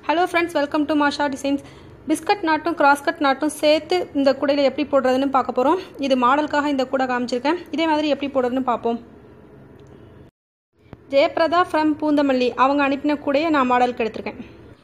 hello friends welcome to Masha designs biscuit நாட்டும் cross cut நாட்டும் சேர்த்து இந்த கூடையில் எப்படி போடுறதுன்னு பார்க்க போகிறோம் இது மாடலுக்காக இந்த கூடை காமிச்சிருக்கேன் இதே மாதிரி எப்படி போடுறதுன்னு பார்ப்போம் ஜெயபிரதா ஃப்ரம் பூந்தமல்லி அவங்க அனுப்பின கூடையை நான் மாடலுக்கு எடுத்திருக்கேன்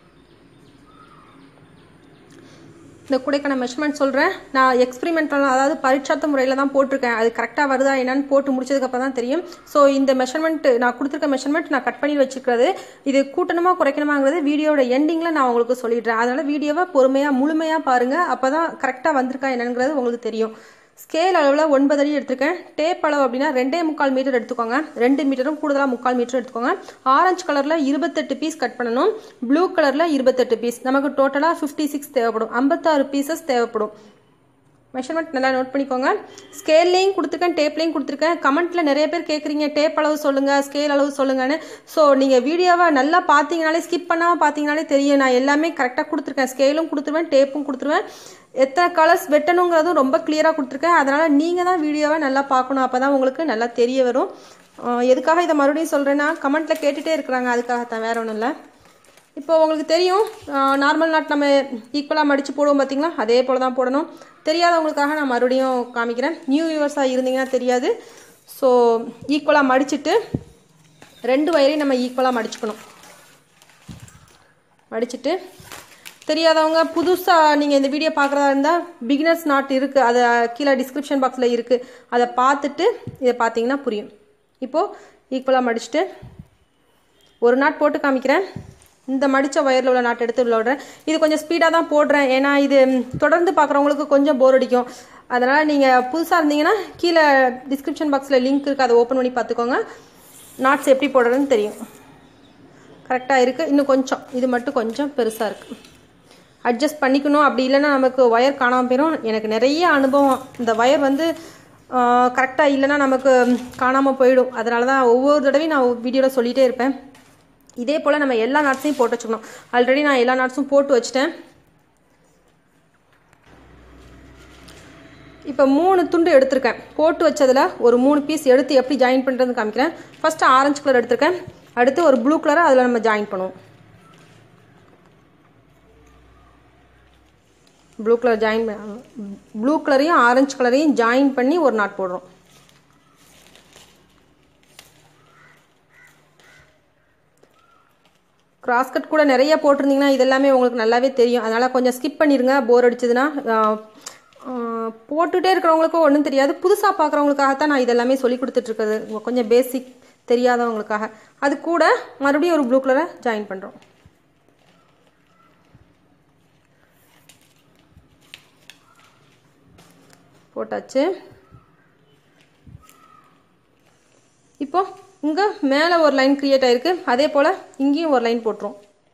இந்த கூடைக்கான மெஷர்மெண்ட் சொல்கிறேன் நான் எக்ஸ்பெரிமெண்டல் அதாவது பரீட்சார்த்த முறையில் தான் போட்டிருக்கேன் அது கரெக்டாக வருதா என்னன்னு போட்டு முடிச்சதுக்கப்புறம் தான் தெரியும் ஸோ இந்த மெஷர்மெண்ட் நான் கொடுத்துருக்க மெஷர்மெண்ட் நான் கட் பண்ணி வச்சுக்கிறது இது கூட்டணுமா குறைக்கணுமாங்கிறது வீடியோட எண்டிங்கில் நான் உங்களுக்கு சொல்லிடுறேன் அதனால் வீடியோவை பொறுமையாக முழுமையாக பாருங்கள் அப்போ தான் கரெக்டாக வந்திருக்கா என்னங்கிறது உங்களுக்கு தெரியும் ஸ்கேல் அளவில் ஒன்பது அடி எடுத்திருக்கேன் டேப் அளவு அப்படின்னா ரெண்டே முக்கால் மீட்டர் எடுத்துக்கோங்க ரெண்டு மீட்டரும் கூடுதலாக முக்கால் மீட்டர் எடுத்துக்கோங்க ஆரஞ்சு கலரில் இருபத்தெட்டு பீஸ் கட் பண்ணணும் ப்ளூ கலரில் இருபத்தெட்டு பீஸ் நமக்கு டோட்டலாக ஃபிஃப்டி சிக்ஸ் தேவைப்படும் ஐம்பத்தாறு பீசஸ் தேவைப்படும் மெஷர்மெண்ட் நல்லா நோட் பண்ணிக்கோங்க ஸ்கேல்லையும் கொடுத்துருக்கேன் டேப்லையும் கொடுத்துருக்கேன் கமெண்ட்டில் நிறைய பேர் கேட்குறீங்க டேப் அளவு சொல்லுங்கள் ஸ்கேல் அளவு சொல்லுங்கன்னு ஸோ நீங்கள் வீடியோவை நல்லா பார்த்தீங்கனாலே ஸ்கிப் பண்ணாமல் பார்த்தீங்கனாலே தெரியும் நான் எல்லாமே கரெக்டாக கொடுத்துருக்கேன் ஸ்கேலும் கொடுத்துருவேன் டேப்பும் கொடுத்துருவேன் எத்தனை கலர்ஸ் வெட்டணுங்கிறதும் ரொம்ப கிளியராக கொடுத்துருக்கேன் அதனால் நீங்கள் தான் வீடியோவை நல்லா பார்க்கணும் அப்போ தான் உங்களுக்கு நல்லா தெரிய வரும் எதுக்காக இதை மறுபடியும் சொல்கிறேன்னா கமெண்ட்டில் கேட்டுகிட்டே இருக்கிறாங்க அதுக்காக தான் வேற ஒன்றும் இல்லை இப்போ உங்களுக்கு தெரியும் நார்மல் நாட் நம்ம ஈக்குவலாக மடித்து போடுவோம் பார்த்தீங்களா அதே போல் தான் போடணும் தெரியாதவங்களுக்காக நான் மறுபடியும் காமிக்கிறேன் நியூ வியூவர்ஸாக இருந்தீங்கன்னா தெரியாது ஸோ ஈக்குவலாக மடிச்சுட்டு ரெண்டு வயரையும் நம்ம ஈக்குவலாக மடிச்சுக்கணும் மடிச்சுட்டு தெரியாதவங்க புதுசாக நீங்கள் இந்த வீடியோ பார்க்குறதா இருந்தால் பிகினர்ஸ் நாட் இருக்குது அதை கீழே டிஸ்கிரிப்ஷன் பாக்ஸில் இருக்குது அதை பார்த்துட்டு இதை பார்த்தீங்கன்னா புரியும் இப்போது ஈக்குவலாக மடிச்சுட்டு ஒரு நாட் போட்டு காமிக்கிறேன் இந்த மடித்த ஒயரில் உள்ள நாட்டு எடுத்து உள்ள விடுறேன் இது கொஞ்சம் ஸ்பீடாக தான் போடுறேன் ஏன்னா இது தொடர்ந்து பார்க்குறவங்களுக்கு கொஞ்சம் போர் அடிக்கும் அதனால் நீங்கள் புதுசாக இருந்தீங்கன்னா கீழே டிஸ்கிரிப்ஷன் பாக்ஸில் லிங்க் இருக்குது அதை ஓப்பன் பண்ணி பார்த்துக்கோங்க நாட்ஸ் எப்படி போடுறதுன்னு தெரியும் கரெக்டாக இருக்குது இன்னும் கொஞ்சம் இது மட்டும் கொஞ்சம் பெருசாக இருக்குது அட்ஜஸ்ட் பண்ணிக்கணும் அப்படி இல்லைன்னா நமக்கு ஒயர் காணாமல் போயிடும் எனக்கு நிறைய அனுபவம் இந்த ஒயர் வந்து கரெக்டாக இல்லைன்னா நமக்கு காணாமல் போயிடும் அதனால தான் ஒவ்வொரு தடவையும் நான் வீடியோவில் சொல்லிகிட்டே இருப்பேன் இதே போல் நம்ம எல்லா நாட்ஸையும் போட்டு வச்சுக்கணும் ஆல்ரெடி நான் எல்லா நாட்ஸும் போட்டு வச்சிட்டேன் இப்போ மூணு துண்டு எடுத்திருக்கேன் போட்டு வச்சதில் ஒரு மூணு பீஸ் எடுத்து எப்படி ஜாயின் பண்ணுறதுன்னு காமிக்கிறேன் ஃபஸ்ட்டு ஆரஞ்சு கலர் எடுத்திருக்கேன் அடுத்து ஒரு ப்ளூ கலரை அதில் நம்ம ஜாயின் பண்ணுவோம் ப்ளூ கலர் ஜாயின் ப்ளூ கலரையும் ஆரஞ்சு கலரையும் ஜாயின் பண்ணி ஒரு நாட் போடுறோம் கிராஸ் கட் கூட நிறைய போட்டிருந்தீங்கன்னா இதெல்லாமே உங்களுக்கு நல்லாவே தெரியும் அதனால் கொஞ்சம் ஸ்கிப் பண்ணிடுங்க போர் அடிச்சதுன்னா போட்டுகிட்டே இருக்கிறவங்களுக்கும் ஒன்றும் தெரியாது புதுசாக பார்க்குறவங்களுக்காகத்தான் நான் இதெல்லாமே சொல்லி கொடுத்துட்ருக்குறது கொஞ்சம் பேசிக் தெரியாதவங்களுக்காக அது கூட மறுபடியும் ஒரு ப்ளூ கலரை ஜாயின் பண்ணுறோம் போட்டாச்சு இப்போ இங்கே மேலே ஒரு லைன் க்ரியேட் ஆகிருக்கு அதே போல் இங்கேயும் ஒரு லைன் போட்டுரும்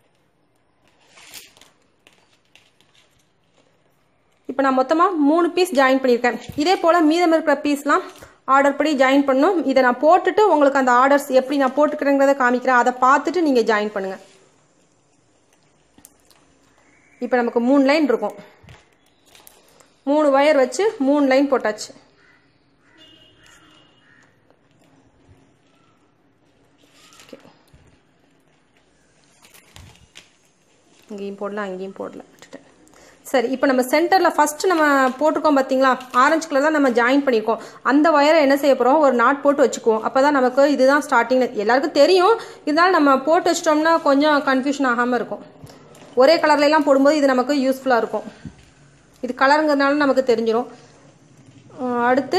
இப்போ நான் மொத்தமாக மூணு பீஸ் ஜாயின் பண்ணியிருக்கேன் இதே போல் மீதம் இருக்கிற பீஸ்லாம் ஆர்டர் படி ஜாயின் பண்ணும் இதை நான் போட்டுட்டு உங்களுக்கு அந்த ஆர்டர்ஸ் எப்படி நான் போட்டுக்கிறேங்கிறத காமிக்கிறேன் அதை பார்த்துட்டு நீங்கள் ஜாயின் பண்ணுங்கள் இப்போ நமக்கு மூணு லைன் இருக்கும் மூணு ஒயர் வச்சு மூணு லைன் போட்டாச்சு இங்கேயும் போடலாம் அங்கேயும் போடலாம் விட்டுட்டேன் சரி இப்போ நம்ம சென்டரில் ஃபஸ்ட்டு நம்ம போட்டிருக்கோம் பார்த்தீங்களா ஆரஞ்சு கலர் தான் நம்ம ஜாயின் பண்ணியிருக்கோம் அந்த ஒயரை என்ன செய்ய போகிறோம் ஒரு நாட் போட்டு வச்சுக்குவோம் அப்போ தான் நமக்கு இதுதான் ஸ்டார்டிங் எல்லாருக்கும் தெரியும் இருந்தாலும் நம்ம போட்டு வச்சிட்டோம்னா கொஞ்சம் கன்ஃபியூஷன் ஆகாமல் இருக்கும் ஒரே கலர்லாம் போடும்போது இது நமக்கு யூஸ்ஃபுல்லாக இருக்கும் இது கலருங்கிறதுனால நமக்கு தெரிஞ்சிடும் அடுத்து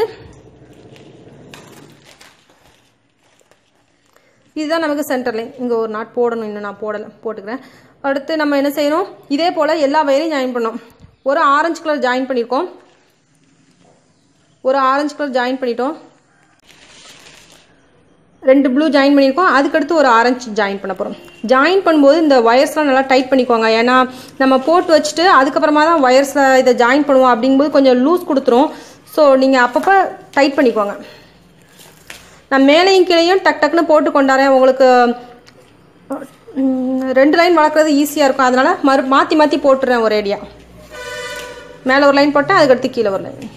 இதுதான் நமக்கு சென்டர் லைன் இங்கே ஒரு நாட் போடணும் இன்னும் நான் போடலை போட்டுக்கிறேன் அடுத்து நம்ம என்ன செய்யணும் இதே போல் எல்லா வயரையும் ஜாயின் பண்ணோம் ஒரு ஆரஞ்சு கலர் ஜாயின் பண்ணியிருக்கோம் ஒரு ஆரஞ்சு கலர் ஜாயின் பண்ணிட்டோம் ரெண்டு ப்ளூ ஜாயின் பண்ணியிருக்கோம் அதுக்கடுத்து ஒரு ஆரஞ்சு ஜாயின் பண்ண போகிறோம் ஜாயின் பண்ணும்போது இந்த ஒயர்ஸ்லாம் நல்லா டைட் பண்ணிக்கோங்க ஏன்னா நம்ம போட்டு வச்சுட்டு அதுக்கப்புறமா தான் ஒயர்ஸில் இதை ஜாயின் பண்ணுவோம் அப்படிங்கும்போது கொஞ்சம் லூஸ் கொடுத்துரும் ஸோ நீங்கள் அப்பப்போ டைட் பண்ணிக்கோங்க நான் மேலேயும் கீழேயும் டக் டக்குன்னு போட்டு கொண்டாரேன் உங்களுக்கு ரெண்டு லைன் வளர்க்குறது ஈஸியாக இருக்கும் அதனால் மறு மாற்றி மாற்றி போட்டுறேன் ஒரேடியாக மேலே ஒரு லைன் போட்டேன் அதுக்கடுத்து கீழே ஒரு லைன்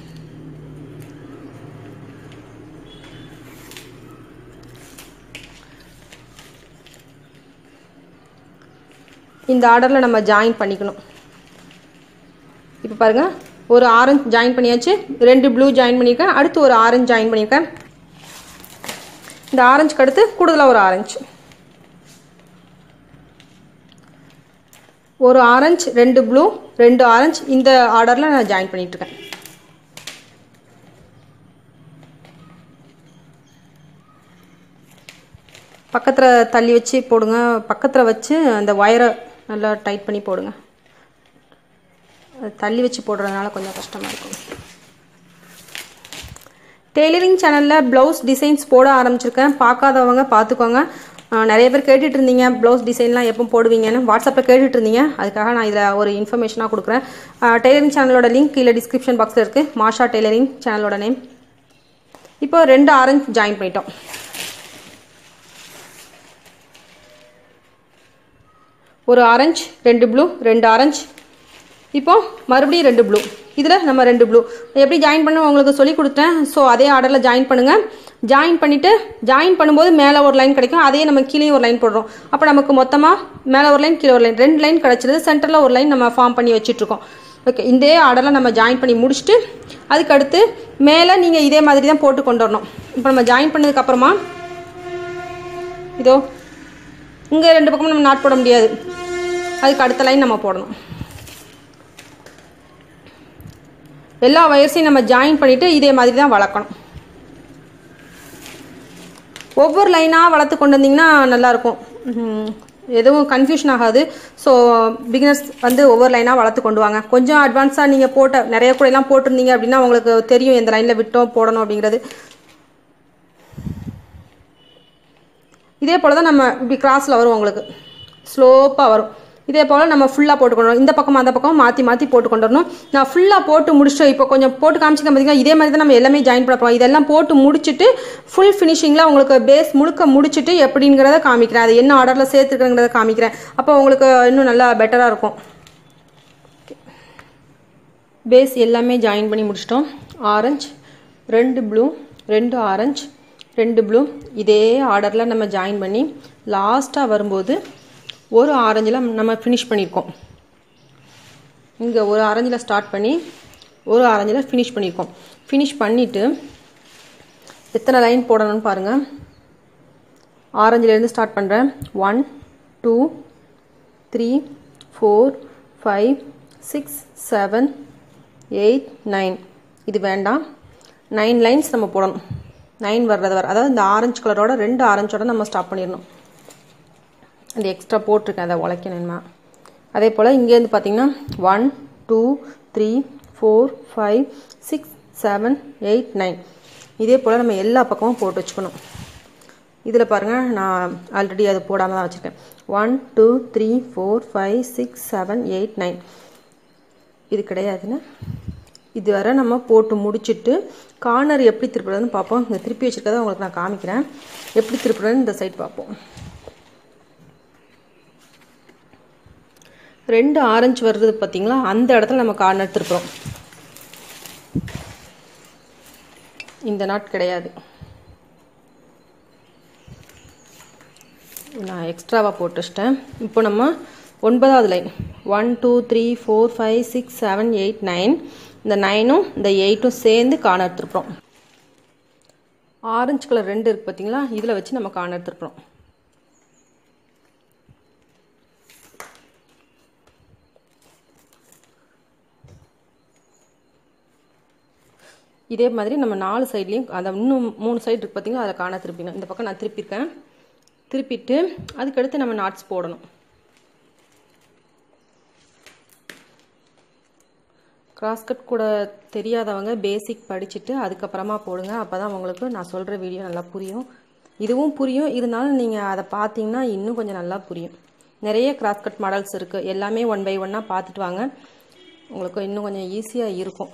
இந்த ஆர்டரில் நம்ம ஜாயின் பண்ணிக்கணும் இப்போ பாருங்கள் ஒரு ஆரஞ்சு ஜாயின் பண்ணியாச்சு ரெண்டு ப்ளூ ஜாயின் பண்ணியிருக்கேன் அடுத்து ஒரு ஆரஞ்சு ஜாயின் பண்ணியிருக்கேன் இந்த ஆரஞ்சுக்கு அடுத்து கூடுதலாக ஒரு ஆரஞ்சு ஒரு ஆரஞ்சு ரெண்டு ப்ளூ ரெண்டு ஆரஞ்சு இந்த ஆர்டரில் நான் ஜாயின் பண்ணிகிட்ருக்கேன் பக்கத்தில் தள்ளி வச்சு போடுங்க பக்கத்தில் வச்சு அந்த ஒயரை நல்லா டைட் பண்ணி போடுங்க அது தள்ளி வச்சு போடுறதுனால கொஞ்சம் கஷ்டமாக இருக்கும் டெய்லரிங் சேனலில் ப்ளவுஸ் டிசைன்ஸ் போட ஆரம்பிச்சிருக்கேன் பார்க்காதவங்க பார்த்துக்கோங்க நிறைய பேர் கேட்டுட்டு இருந்தீங்க ப்ளவுஸ் டிசைன்லாம் எப்போ போடுவீங்கன்னு வாட்ஸ்அப்பில் கேட்டுட்டு இருந்தீங்க அதுக்காக நான் இதில் ஒரு இன்ஃபர்மேஷனாக கொடுக்குறேன் டெய்லரிங் சேனலோட லிங்க் கீழே டிஸ்கிரிப்ஷன் பாக்ஸில் இருக்குது மாஷா டெய்லரிங் சேனலோட நேம் இப்போ ரெண்டு ஆரஞ்சு ஜாயின் பண்ணிட்டோம் ஒரு ஆரஞ்சு ரெண்டு ப்ளூ ரெண்டு ஆரஞ்சு இப்போ மறுபடியும் ரெண்டு ப்ளூ இதில் நம்ம ரெண்டு ப்ளூ எப்படி ஜாயின் பண்ண உங்களுக்கு சொல்லி கொடுத்தேன் ஸோ அதே ஆர்டரில் ஜாயின் பண்ணுங்கள் ஜாயின் பண்ணிவிட்டு ஜாயின் பண்ணும்போது மேலே ஒரு லைன் கிடைக்கும் அதே நம்ம கீழே ஒரு லைன் போடுறோம் அப்போ நமக்கு மொத்தமாக மேலே ஒரு லைன் கீழே ஒரு லைன் ரெண்டு லைன் கிடச்சிருது சென்டரில் ஒரு லைன் நம்ம ஃபார்ம் பண்ணி வச்சுட்ருக்கோம் ஓகே இந்த ஆர்டரில் நம்ம ஜாயின் பண்ணி முடிச்சுட்டு அதுக்கு அடுத்து மேலே நீங்கள் இதே மாதிரி தான் போட்டு கொண்டு வரணும் இப்போ நம்ம ஜாயின் பண்ணதுக்கப்புறமா இதோ இங்கே ரெண்டு பக்கமும் நம்ம நாட் போட முடியாது அதுக்கு அடுத்த லைன் நம்ம போடணும் எல்லா வயர்ஸையும் நம்ம ஜாயின் பண்ணிவிட்டு இதே மாதிரி தான் வளர்க்கணும் ஒவ்வொரு லைனாக வளர்த்து கொண்டு வந்தீங்கன்னா நல்லாயிருக்கும் எதுவும் கன்ஃபியூஷன் ஆகாது ஸோ பிகினர்ஸ் வந்து ஒவ்வொரு லைனாக வளர்த்து கொண்டு வாங்க கொஞ்சம் அட்வான்ஸாக நீங்கள் போட்ட நிறைய கூடையெல்லாம் போட்டிருந்தீங்க அப்படின்னா உங்களுக்கு தெரியும் எந்த லைனில் விட்டோம் போடணும் அப்படிங்கிறது இதே போல் தான் நம்ம இப்படி கிராஸில் வரும் உங்களுக்கு ஸ்லோப்பாக வரும் இதே போல் நம்ம ஃபுல்லாக போட்டு கொண்டு வரணும் இந்த பக்கம் அந்த பக்கம் மாற்றி மாற்றி போட்டு கொண்டு வரணும் நான் ஃபுல்லாக போட்டு முடிச்சுட்டு இப்போ கொஞ்சம் போட்டு காமிச்சிக்க பார்த்தீங்கன்னா இதே மாதிரி தான் நம்ம எல்லாமே ஜாயின் பண்ண போகிறோம் இதெல்லாம் போட்டு முடிச்சுட்டு ஃபுல் ஃபினிஷிங்கில் உங்களுக்கு பேஸ் முழுக்க முடிச்சுட்டு எப்படிங்கிறத காமிக்கிறேன் அது என்ன ஆர்டரில் சேர்த்துக்கிறங்கிறத காமிக்கிறேன் அப்போ உங்களுக்கு இன்னும் நல்லா பெட்டராக இருக்கும் பேஸ் எல்லாமே ஜாயின் பண்ணி முடிச்சிட்டோம் ஆரஞ்சு ரெண்டு ப்ளூ ரெண்டு ஆரஞ்சு ரெண்டு ப்ளூ இதே ஆர்டரில் நம்ம ஜாயின் பண்ணி லாஸ்ட்டாக வரும்போது ஒரு ஆரஞ்சில் நம்ம ஃபினிஷ் பண்ணியிருக்கோம் இங்கே ஒரு ஆரஞ்சில் ஸ்டார்ட் பண்ணி ஒரு ஆரஞ்சில் ஃபினிஷ் பண்ணியிருக்கோம் ஃபினிஷ் பண்ணிவிட்டு எத்தனை லைன் போடணும்னு பாருங்கள் ஆரஞ்சிலேருந்து ஸ்டார்ட் பண்ணுறேன் one two three four five six seven eight nine இது வேண்டாம் நைன் லைன்ஸ் நம்ம போடணும் நைன் வர்றது வர அதாவது இந்த ஆரஞ்சு கலரோட ரெண்டு ஆரஞ்சோட நம்ம ஸ்டாப் பண்ணிடணும் அந்த எக்ஸ்ட்ரா போட்டிருக்கேன் அதை உழைக்கணுமா அதே போல் இங்கேருந்து பார்த்தீங்கன்னா one two three four five six seven eight nine இதே போல் நம்ம எல்லா பக்கமும் போட்டு வச்சுக்கணும் இதில் பாருங்கள் நான் ஆல்ரெடி அது போடாமல் தான் வச்சுருக்கேன் one two three four five six seven eight nine இது கிடையாதுன்னு இது வரை நம்ம போட்டு முடிச்சுட்டு கார்னர் எப்படி திருப்புறதுன்னு பார்ப்போம் இந்த திருப்பி வச்சுருக்கதை உங்களுக்கு நான் காமிக்கிறேன் எப்படி திருப்புறதுன்னு இந்த சைட் பார்ப்போம் ரெண்டு ஆரஞ்சு வருது பார்த்தீங்களா அந்த இடத்துல நம்ம கார்னர் திருப்புறோம் இந்த நாட் கிடையாது நான் எக்ஸ்ட்ராவாக போட்டு வச்சிட்டேன் இப்போ நம்ம ஒன்பதாவது line one two three four five six seven eight nine இந்த நைனும் இந்த எயிட்டும் சேர்ந்து கார்னர் திருப்புறோம் ஆரஞ்சு கலர் ரெண்டு இருக்குது பார்த்தீங்களா இதில் வச்சு நம்ம கார்னர் திருப்புறோம் இதே மாதிரி நம்ம நாலு சைட்லேயும் அந்த இன்னும் மூணு சைடு இருக்கு பார்த்தீங்களா அதில் காண திருப்பினோம் இந்த பக்கம் நான் திருப்பியிருக்கேன் திருப்பிட்டு அதுக்கடுத்து நம்ம நாட்ஸ் போடணும் கிராஸ்கட் கூட தெரியாதவங்க பேசிக் படிச்சுட்டு அதுக்கப்புறமா போடுங்க அப்போ தான் உங்களுக்கு நான் சொல்கிற வீடியோ நல்லா புரியும் இதுவும் புரியும் இருந்தாலும் நீங்கள் அதை பார்த்தீங்கன்னா இன்னும் கொஞ்சம் நல்லா புரியும் நிறைய கிராஸ்கட் மாடல்ஸ் இருக்குது எல்லாமே ஒன் பை ஒன்னாக பார்த்துட்டு வாங்க உங்களுக்கு இன்னும் கொஞ்சம் ஈஸியாக இருக்கும்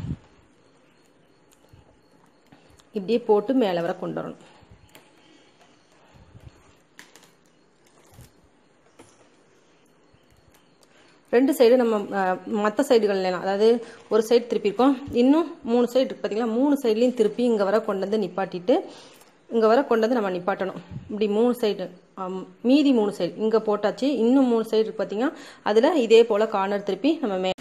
இப்படியே போட்டு மேலே வர கொண்டு வரணும் ரெண்டு சைடு நம்ம மற்ற சைடுகள்லாம் அதாவது ஒரு சைடு திருப்பியிருக்கோம் இன்னும் மூணு சைடு இருக்கு பார்த்தீங்களா மூணு சைட்லேயும் திருப்பி இங்கே வர கொண்டு வந்து நிப்பாட்டிட்டு இங்கே வர கொண்டு வந்து நம்ம நிப்பாட்டணும் இப்படி மூணு சைடு ஆம், மீதி மூணு சைடு இங்கே போட்டாச்சு இன்னும் மூணு சைடு இருக்கு பார்த்தீங்கன்னா அதில் இதே போல் கார்னர் திருப்பி நம்ம மே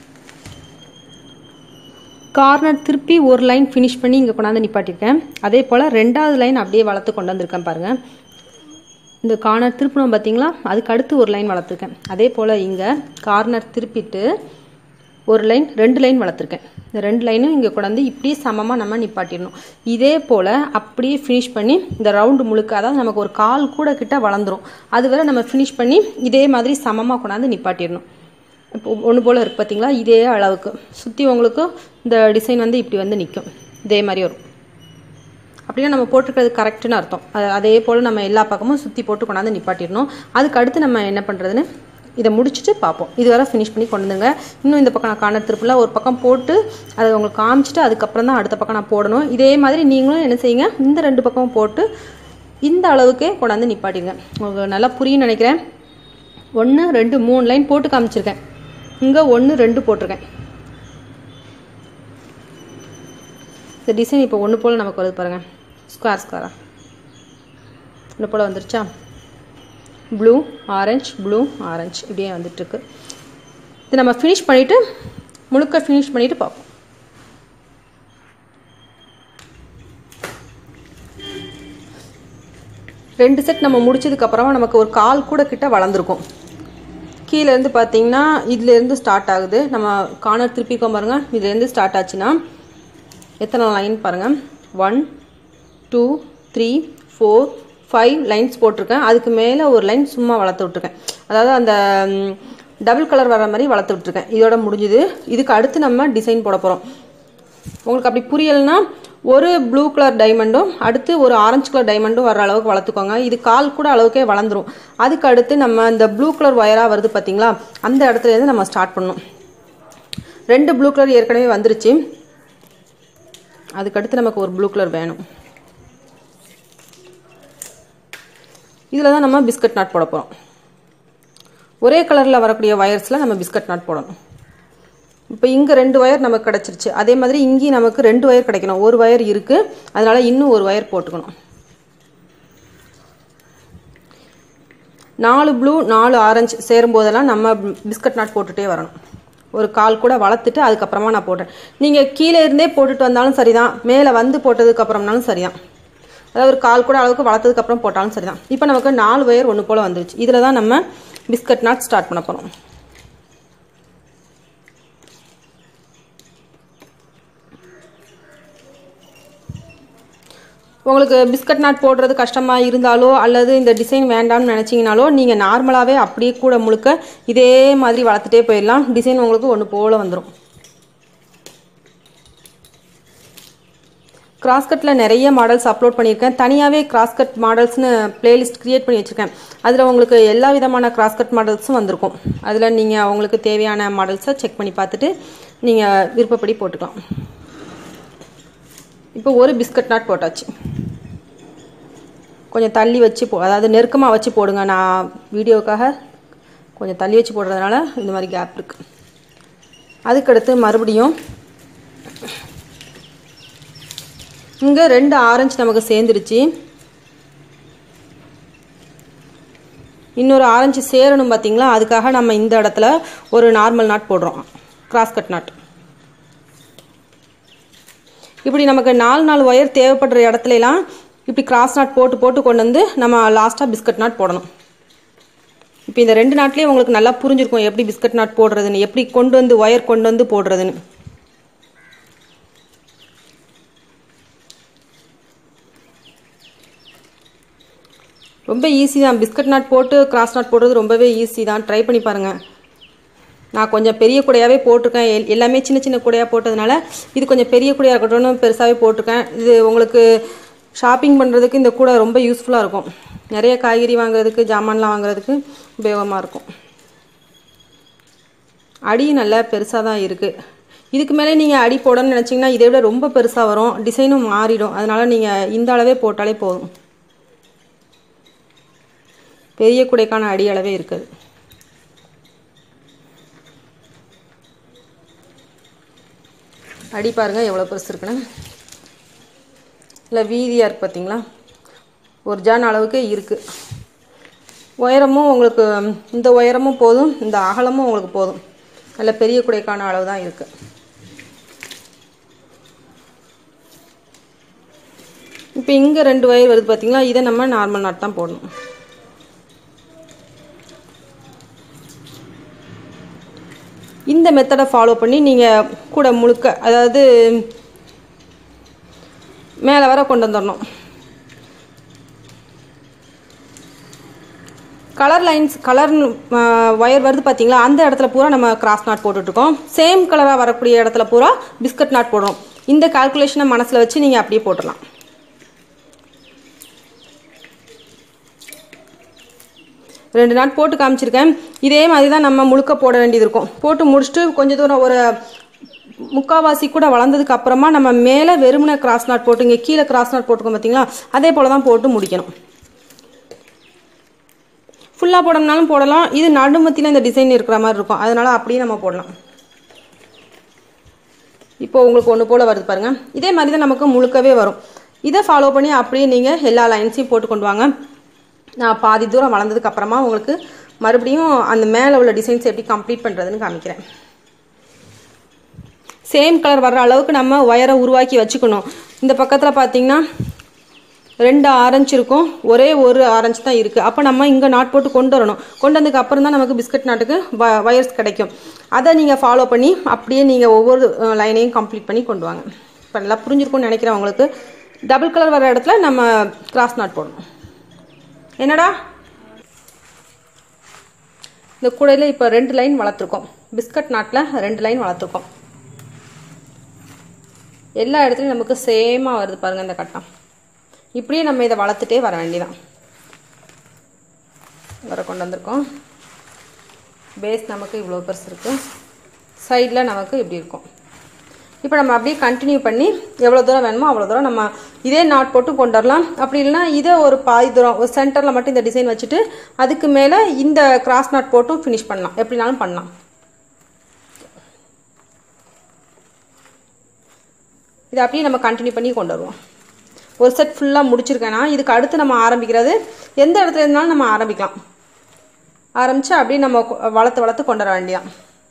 கார்னர் திருப்பி ஒரு லைன் ஃபினிஷ் பண்ணி இங்கே கொண்டாந்து நிப்பாட்டியிருக்கேன் அதே போல் ரெண்டாவது லைன் அப்படியே வளர்த்து கொண்டு வந்திருக்கேன் பாருங்கள் இந்த கார்னர் திருப்பினோம் பார்த்தீங்களா அதுக்கு அடுத்து ஒரு லைன் வளர்த்துருக்கேன் அதே போல் இங்கே கார்னர் திருப்பிட்டு ஒரு லைன் ரெண்டு லைன் வளர்த்துருக்கேன் இந்த ரெண்டு லைனும் இங்கே கொண்டாந்து இப்படியே சமமாக நம்ம நிப்பாட்டிடணும் இதே போல் அப்படியே ஃபினிஷ் பண்ணி இந்த ரவுண்டு முழுக்க அதாவது நமக்கு ஒரு கால் கூட கிட்ட வளர்ந்துரும் அது வரை நம்ம ஃபினிஷ் பண்ணி இதே மாதிரி சமமாக கொண்டாந்து நிப்பாட்டிடணும் இப்போ ஒன்று போல் இருக்கு பார்த்தீங்களா இதே அளவுக்கு சுற்றி உங்களுக்கு இந்த டிசைன் வந்து இப்படி வந்து நிற்கும் இதே மாதிரி வரும் அப்படின்னா நம்ம போட்டிருக்கிறது கரெக்டுன்னு அர்த்தம் அது அதே போல் நம்ம எல்லா பக்கமும் சுற்றி போட்டு கொண்டாந்து நிப்பாட்டிடணும் அதுக்கு அடுத்து நம்ம என்ன பண்ணுறதுன்னு இதை முடிச்சுட்டு பார்ப்போம் இது வரை ஃபினிஷ் பண்ணி கொண்டு வந்துங்க இன்னும் இந்த பக்கம் நான் கார்னர் திருப்பில் ஒரு பக்கம் போட்டு அதை உங்களுக்கு காமிச்சிட்டு அதுக்கப்புறம் தான் அடுத்த பக்கம் நான் போடணும் இதே மாதிரி நீங்களும் என்ன செய்யுங்க இந்த ரெண்டு பக்கமும் போட்டு இந்த அளவுக்கே கொண்டாந்து நிப்பாட்டிடுங்க உங்களுக்கு நல்லா புரியும் நினைக்கிறேன் ஒன்று ரெண்டு மூணு லைன் போட்டு காமிச்சிருக்கேன் இங்கே ஒன்று ரெண்டு போட்டிருக்கேன் இந்த டிசைன் இப்போ ஒன்று போல் நமக்கு வருது பாருங்கள் ஸ்கொயர் ஸ்கொயரா ஒன்று போல் வந்துருச்சா ப்ளூ ஆரஞ்சு ப்ளூ ஆரஞ்சு இப்படியே வந்துட்டுருக்கு இது நம்ம ஃபினிஷ் பண்ணிவிட்டு முழுக்க ஃபினிஷ் பண்ணிவிட்டு பார்ப்போம் ரெண்டு செட் நம்ம முடிச்சதுக்கப்புறமா நமக்கு ஒரு கால் கூட கிட்ட வளர்ந்துருக்கும் கீழேருந்து பார்த்தீங்கன்னா இதுலேருந்து ஸ்டார்ட் ஆகுது நம்ம கார்னர் திருப்பிக்கோம் பாருங்கள் இதுலேருந்து ஸ்டார்ட் ஆச்சுன்னா எத்தனை லைன் பாருங்கள் one two three four five lines போட்டிருக்கேன் அதுக்கு மேலே ஒரு லைன் சும்மா வளர்த்து விட்ருக்கேன் அதாவது அந்த டபுள் கலர் வர மாதிரி வளர்த்து விட்ருக்கேன் இதோட முடிஞ்சுது இதுக்கு அடுத்து நம்ம டிசைன் போட போகிறோம் உங்களுக்கு அப்படி புரியலைன்னா ஒரு ப்ளூ கலர் டைமண்டும் அடுத்து ஒரு ஆரஞ்சு கலர் டைமண்டும் வர அளவுக்கு வளர்த்துக்கோங்க இது கால் கூட அளவுக்கே வளர்ந்துரும் அதுக்கு அடுத்து நம்ம இந்த ப்ளூ கலர் ஒயராக வருது பார்த்தீங்களா அந்த இடத்துலேருந்து நம்ம ஸ்டார்ட் பண்ணணும் ரெண்டு ப்ளூ கலர் ஏற்கனவே வந்துருச்சு அதுக்கடுத்து நமக்கு ஒரு ப்ளூ கலர் வேணும் இதில் தான் நம்ம பிஸ்கட் நாட் போட போகிறோம் ஒரே கலரில் வரக்கூடிய வயர்ஸில் நம்ம பிஸ்கட் நாட் போடணும் இப்போ இங்கே ரெண்டு ஒயர் நமக்கு கிடச்சிருச்சு அதே மாதிரி இங்கேயும் நமக்கு ரெண்டு ஒயர் கிடைக்கணும் ஒரு ஒயர் இருக்குது அதனால் இன்னும் ஒரு ஒயர் போட்டுக்கணும் நாலு ப்ளூ நாலு ஆரஞ்சு சேரும் போதெல்லாம் நம்ம பிஸ்கட் நாட் போட்டுகிட்டே வரணும் ஒரு கால் கூட வளர்த்துட்டு அதுக்கப்புறமா நான் போடுறேன் நீங்கள் கீழே இருந்தே போட்டுட்டு வந்தாலும் சரிதான் மேலே வந்து போட்டதுக்கு அப்புறம்னாலும் சரிதான் அதாவது ஒரு கால் கூட அளவுக்கு வளர்த்ததுக்கு அப்புறம் போட்டாலும் சரிதான் இப்போ நமக்கு நாலு ஒயர் ஒன்று போல் வந்துருச்சு இதில் தான் நம்ம பிஸ்கட் நாட் ஸ்டார்ட் பண்ண போகிறோம் உங்களுக்கு பிஸ்கட் நாட் போடுறது கஷ்டமாக இருந்தாலோ அல்லது இந்த டிசைன் வேண்டாம்னு நினச்சிங்கனாலோ நீங்கள் நார்மலாகவே அப்படியே கூட முழுக்க இதே மாதிரி வளர்த்துட்டே போயிடலாம் டிசைன் உங்களுக்கு ஒன்று போல் வந்துடும் கிராஸ்கட்டில் நிறைய மாடல்ஸ் அப்லோட் பண்ணியிருக்கேன் தனியாகவே கிராஸ்கட் மாடல்ஸ்னு பிளேலிஸ்ட் க்ரியேட் பண்ணி வச்சுருக்கேன் அதில் உங்களுக்கு எல்லா விதமான கிராஸ்கட் மாடல்ஸும் வந்திருக்கும் அதில் நீங்கள் உங்களுக்கு தேவையான மாடல்ஸை செக் பண்ணி பார்த்துட்டு நீங்கள் விருப்பப்படி போட்டுக்கலாம் இப்போ ஒரு பிஸ்கட் நாட் போட்டாச்சு கொஞ்சம் தள்ளி வச்சு போ அதாவது நெருக்கமாக வச்சு போடுங்க நான் வீடியோவுக்காக கொஞ்சம் தள்ளி வச்சு போடுறதுனால இந்த மாதிரி கேப் இருக்குது அதுக்கடுத்து மறுபடியும் இங்கே ரெண்டு ஆரஞ்சு நமக்கு சேர்ந்துருச்சு இன்னொரு ஆரஞ்சு சேரணும் பார்த்தீங்களா அதுக்காக நம்ம இந்த இடத்துல ஒரு நார்மல் நாட் போடுறோம் கிராஸ்கட் நாட் இப்படி நமக்கு நாலு நாலு ஒயர் தேவைப்படுற இடத்துலலாம் இப்படி கிராஸ் நாட் போட்டு போட்டு கொண்டு வந்து நம்ம லாஸ்ட்டாக பிஸ்கட் நாட் போடணும் இப்போ இந்த ரெண்டு நாட்லேயும் உங்களுக்கு நல்லா புரிஞ்சிருக்கும் எப்படி பிஸ்கட் நாட் போடுறதுன்னு எப்படி கொண்டு வந்து ஒயர் கொண்டு வந்து போடுறதுன்னு ரொம்ப ஈஸி தான் பிஸ்கட் நாட் போட்டு கிராஸ் நாட் போடுறது ரொம்பவே ஈஸி தான் ட்ரை பண்ணி பாருங்கள் நான் கொஞ்சம் பெரிய கூடையாகவே போட்டிருக்கேன் எல் எல்லாமே சின்ன சின்ன கூடையாக போட்டதுனால இது கொஞ்சம் பெரிய கூடையாக இருக்கட்டும்னு பெருசாகவே போட்டிருக்கேன் இது உங்களுக்கு ஷாப்பிங் பண்ணுறதுக்கு இந்த கூடை ரொம்ப யூஸ்ஃபுல்லாக இருக்கும் நிறைய காய்கறி வாங்குறதுக்கு ஜாமான்லாம் வாங்குறதுக்கு உபயோகமாக இருக்கும் அடி நல்லா பெருசாக தான் இருக்குது இதுக்கு மேலே நீங்கள் அடி போடணும்னு நினச்சிங்கன்னா இதை விட ரொம்ப பெருசாக வரும் டிசைனும் மாறிடும் அதனால் நீங்கள் இந்த அளவே போட்டாலே போதும் பெரிய கூடைக்கான அடி அளவே இருக்குது அடி பாருங்கள் எவ்வளோ பெருசு இருக்குன்னு இல்லை வீதியாக இருக்குது பார்த்தீங்களா ஒரு ஜான் அளவுக்கு இருக்குது உயரமும் உங்களுக்கு இந்த உயரமும் போதும் இந்த அகலமும் உங்களுக்கு போதும் நல்ல பெரிய குடைக்கான அளவு தான் இருக்குது இப்போ இங்கே ரெண்டு ஒயர் வருது பார்த்தீங்களா இதை நம்ம நார்மல் நாட் தான் போடணும் இந்த மெத்தடை ஃபாலோ பண்ணி நீங்கள் கூட முழுக்க அதாவது மேலே வர கொண்டு வந்துடணும் கலர் லைன்ஸ் கலர் ஒயர் வருது பார்த்தீங்களா அந்த இடத்துல பூரா நம்ம கிராஸ் நாட் போட்டுட்ருக்கோம் சேம் கலராக வரக்கூடிய இடத்துல பூரா பிஸ்கட் நாட் போடுறோம் இந்த கால்குலேஷனை மனசில் வச்சு நீங்கள் அப்படியே போட்டுடலாம் ரெண்டு நாட் போட்டு காமிச்சிருக்கேன் இதே மாதிரி தான் நம்ம முழுக்க போட வேண்டியது இருக்கும் போட்டு முடிச்சுட்டு கொஞ்சம் தூரம் ஒரு முக்காவாசி கூட வளர்ந்ததுக்கு அப்புறமா நம்ம மேலே வெறுமனை கிராஸ் நாட் போட்டு இங்கே கீழே கிராஸ் நாட் போட்டுக்கோம் பார்த்தீங்களா அதே போல் தான் போட்டு முடிக்கணும் ஃபுல்லாக போடணும்னாலும் போடலாம் இது நடுமத்தியில் இந்த டிசைன் இருக்கிற மாதிரி இருக்கும் அதனால அப்படியே நம்ம போடலாம் இப்போ உங்களுக்கு ஒன்று போல் வருது பாருங்க இதே மாதிரி தான் நமக்கு முழுக்கவே வரும் இதை ஃபாலோ பண்ணி அப்படியே நீங்கள் எல்லா லைன்ஸையும் போட்டு கொண்டு வாங்க நான் பாதி தூரம் வளர்ந்ததுக்கு அப்புறமா உங்களுக்கு மறுபடியும் அந்த மேலே உள்ள டிசைன்ஸ் எப்படி கம்ப்ளீட் பண்ணுறதுன்னு காமிக்கிறேன் சேம் கலர் வர்ற அளவுக்கு நம்ம ஒயரை உருவாக்கி வச்சுக்கணும் இந்த பக்கத்தில் பார்த்தீங்கன்னா ரெண்டு ஆரஞ்சு இருக்கும் ஒரே ஒரு ஆரஞ்சு தான் இருக்குது அப்போ நம்ம இங்கே நாட் போட்டு கொண்டு வரணும் கொண்டு வந்ததுக்கு அப்புறம் தான் நமக்கு பிஸ்கட் நாட்டுக்கு வ வயர்ஸ் கிடைக்கும் அதை நீங்கள் ஃபாலோ பண்ணி அப்படியே நீங்கள் ஒவ்வொரு லைனையும் கம்ப்ளீட் பண்ணி கொண்டு வாங்க இப்போ நல்லா புரிஞ்சிருக்கும்னு நினைக்கிறேன் உங்களுக்கு டபுள் கலர் வர இடத்துல நம்ம கிராஸ் நாட் போடணும் என்னடா இந்த கூடையில் இப்போ ரெண்டு லைன் வளர்த்துருக்கோம் பிஸ்கட் நாட்டில் ரெண்டு லைன் வளர்த்துருக்கோம் எல்லா இடத்துலையும் நமக்கு சேமாக வருது பாருங்கள் இந்த கட்டம் இப்படியே நம்ம இதை வளர்த்துட்டே வர வேண்டியதான் வர கொண்டு வந்திருக்கோம் பேஸ் நமக்கு இவ்வளோ பெருசு இருக்குது சைடில் நமக்கு இப்படி இருக்கும் இப்போ நம்ம அப்படியே கண்டினியூ பண்ணி எவ்வளோ தூரம் வேணுமோ அவ்வளோ தூரம் நம்ம இதே நாட் போட்டு கொண்டு வரலாம் அப்படி இல்லைனா இதை ஒரு பாதி தூரம் ஒரு சென்டரில் மட்டும் இந்த டிசைன் வச்சுட்டு அதுக்கு மேலே இந்த கிராஸ் நாட் போட்டும் ஃபினிஷ் பண்ணலாம் எப்படினாலும் பண்ணலாம் இதை அப்படியே நம்ம கண்டினியூ பண்ணி கொண்டு வருவோம் ஒரு செட் ஃபுல்லாக முடிச்சிருக்கேன்னா இதுக்கு அடுத்து நம்ம ஆரம்பிக்கிறது எந்த இடத்துல இருந்தாலும் நம்ம ஆரம்பிக்கலாம் ஆரம்பித்து அப்படியே நம்ம வளர்த்து வளர்த்து கொண்டு வர வேண்டியதான்